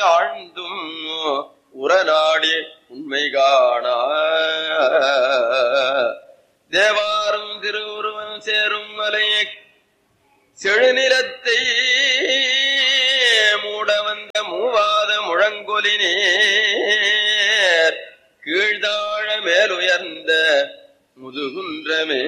ஆழ்ந்தும் உரநாடி உண்மை காண தேவாரும் திருவுருவன் சேரும் மலையை செழுநிலத்தை மூட வந்த மூவாத முழங்கொலினேர் கீழ்தாழ மேலுயர்ந்த முதுகுன்றமே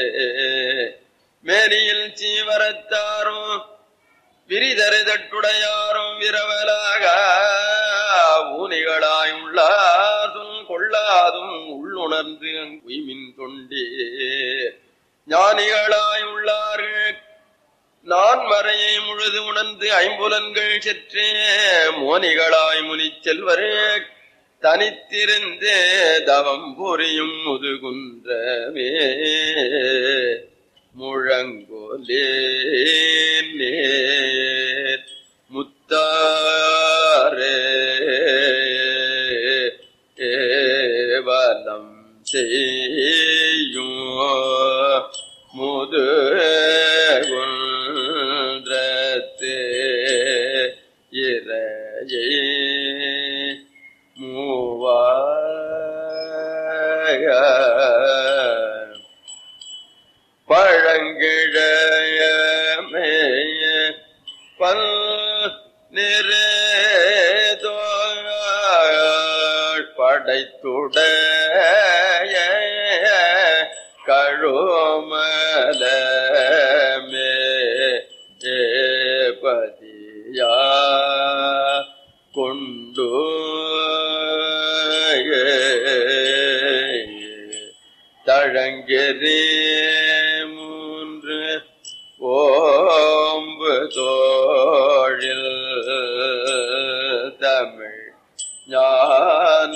மேனியில் சீவரத்தாரும் விரிதருதட்டுடையாரும் விரவலாக ஊனிகளாய் உள்ளார் சொல் கொள்ளாதும் உள்ளுணர்ந்து உய்மின் கொண்டே ஞானிகளாய் உள்ளார்கள் நான் மறையை முழுது உணர்ந்து ஐம்புலன்கள் செற்றே மோனிகளாய் முனிச் செல்வரே தனித்திருந்தே தவம் புரியும் முதுகுன்றமே முழங்கோலே நேர் முத்தாரே ஏவலம் செய்யும் முதுகுன்றத்தே இறையே மூவாய பழங்கிழமைய பல் நிறைதோள் படைத்துடைய கழுமலமே ஏபதியா கொண்டு தழங்கெரே மூன்று ஓம்பு தோழில் தமிழ் ஞான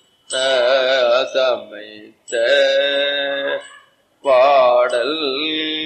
சம்பந்த சமைத்த பாடல்